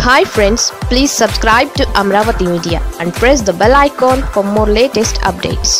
hi friends please subscribe to Amaravati media and press the bell icon for more latest updates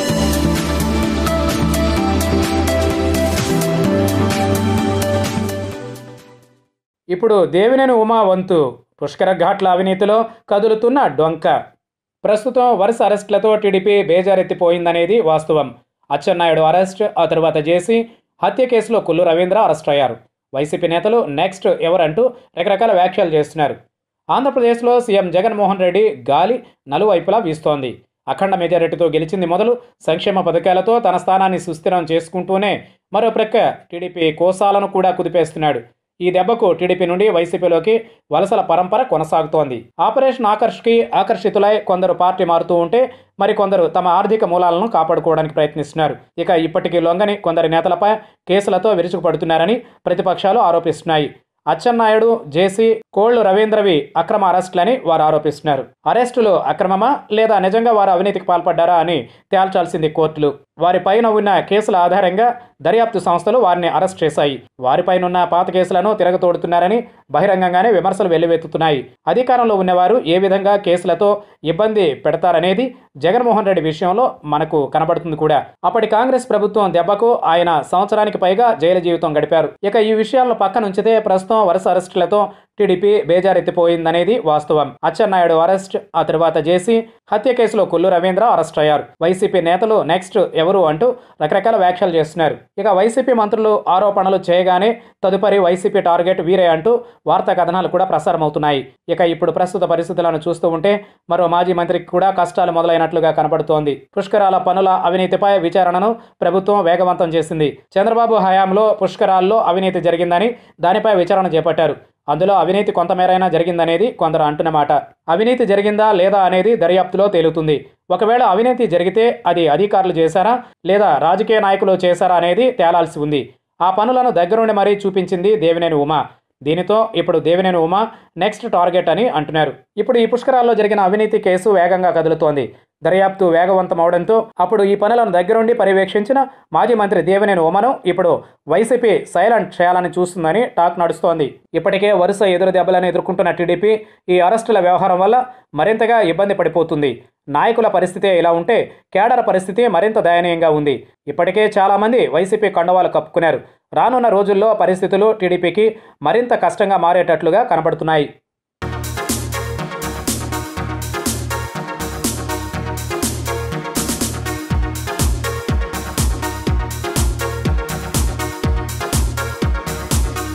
ఇప్పుడు దేవినేని ఉమా వంతు పుష్కర ఘాట్ల అవినీతిలో కదులుతున్న డొంక ప్రస్తుతం వరుస అరెస్టులతో టీడీపీ బేజారెత్తిపోయిందనేది వాస్తవం అచ్చెన్నాయుడు అరెస్ట్ ఆ తరువాత జేసీ హత్య కేసులో కుల్లు రవీంద్ర అరెస్ట్ అయ్యారు వైసీపీ నేతలు నెక్స్ట్ ఎవరంటూ రకరకాల వ్యాఖ్యలు చేస్తున్నారు ఆంధ్రప్రదేశ్లో సీఎం జగన్మోహన్ రెడ్డి గాలి నలువైపులా వీస్తోంది అఖండ మెజారిటీతో గెలిచింది మొదలు సంక్షేమ పథకాలతో తన స్థానాన్ని సుస్థిరం చేసుకుంటూనే మరో ప్రక్క టీడీపీ కోసాలను కూడా కుదిపేస్తున్నాడు ఈ దెబ్బకు టీడీపీ నుండి వైసీపీలోకి వలసల పరంపర కొనసాగుతోంది ఆపరేషన్ ఆకర్ష్కి ఆకర్షితులై కొందరు పార్టీ మారుతూ ఉంటే మరికొందరు తమ ఆర్థిక మూలాలను కాపాడుకోవడానికి ప్రయత్నిస్తున్నారు ఇక ఇప్పటికీ లొంగని కొందరి నేతలపై కేసులతో విరుచుకుపడుతున్నారని ప్రతిపక్షాలు ఆరోపిస్తున్నాయి అచ్చెన్నాయుడు జేసీ కోళ్లు రవీంద్రవి అక్రమ అరెస్టులని వారు ఆరోపిస్తున్నారు అరెస్టులు అక్రమమా లేదా నిజంగా వారు అవినీతికి పాల్పడ్డారా అని తేల్చాల్సింది కోర్టులు వారిపైన ఉన్న కేసుల ఆధారంగా దర్యాప్తు సంస్థలు వారిని అరెస్ట్ చేశాయి వారిపైనున్న పాత కేసులను తిరగతోడుతున్నారని బహిరంగంగానే విమర్శలు వెల్లువెత్తుతున్నాయి అధికారంలో ఉన్నవారు ఏ విధంగా కేసులతో ఇబ్బంది పెడతారనేది జగన్మోహన్ రెడ్డి విషయంలో మనకు కనబడుతుంది కూడా అప్పటి కాంగ్రెస్ ప్రభుత్వం దెబ్బకు ఆయన సంవత్సరానికి పైగా జైలు జీవితం గడిపారు ఇక ఈ విషయాలను పక్కన ఉంచితే ప్రస్తుతం వరుస అరెస్టులతో టీడీపీ బేజారెత్తిపోయిందనేది వాస్తవం అచ్చెన్నాయుడు అరెస్ట్ ఆ తర్వాత జేసీ హత్య కేసులో కొల్లు రవీంద్ర అరెస్ట్ అయ్యారు వైసీపీ నేతలు నెక్స్ట్ ఎవరు అంటూ రకరకాల వ్యాఖ్యలు చేస్తున్నారు ఇక వైసీపీ మంత్రులు ఆరోపణలు చేయగానే తదుపరి వైసీపీ టార్గెట్ వీరే అంటూ వార్తా కథనాలు కూడా ప్రసారమవుతున్నాయి ఇక ఇప్పుడు ప్రస్తుత పరిస్థితులను చూస్తూ ఉంటే మరో మాజీ మంత్రికి కూడా కష్టాలు మొదలైనట్లుగా కనబడుతోంది పుష్కరాల పనుల అవినీతిపై విచారణను ప్రభుత్వం వేగవంతం చేసింది చంద్రబాబు హయాంలో పుష్కరాల్లో అవినీతి జరిగిందని దానిపై విచారణ చేపట్టారు అందులో అవినీతి కొంతమేరైనా జరిగిందనేది కొందరు అంటున్నమాట అవినీతి జరిగిందా లేదా అనేది దర్యాప్తులో తేలుతుంది ఒకవేళ అవినీతి జరిగితే అది అధికారులు చేశారా లేదా రాజకీయ నాయకులు చేశారా అనేది తేలాల్సి ఉంది ఆ పనులను దగ్గరుండి మరీ చూపించింది దేవినేని ఉమా దీనితో ఇప్పుడు దేవినేని ఉమా నెక్స్ట్ టార్గెట్ అని అంటున్నారు ఇప్పుడు ఈ పుష్కరాల్లో జరిగిన అవినీతి కేసు వేగంగా కదులుతోంది దర్యాప్తు వేగవంతం అవడంతో అప్పుడు ఈ పనులను దగ్గరుండి పర్యవేక్షించిన మాజీ మంత్రి దేవినేని ఉమను ఇప్పుడు వైసీపీ సైలెంట్ చేయాలని చూస్తుందని టాక్ నడుస్తోంది ఇప్పటికే వరుస ఎదురు దెబ్బలను ఎదుర్కొంటున్న టీడీపీ ఈ అరెస్టుల వ్యవహారం వల్ల మరింతగా ఇబ్బంది పడిపోతుంది నాయకుల పరిస్థితే ఇలా ఉంటే కేడర్ పరిస్థితి మరింత దయనీయంగా ఉంది ఇప్పటికే చాలామంది వైసీపీ కండవాలు కప్పుకున్నారు రానున్న రోజుల్లో పరిస్థితులు టీడీపీకి మరింత కష్టంగా మారేటట్లుగా కనబడుతున్నాయి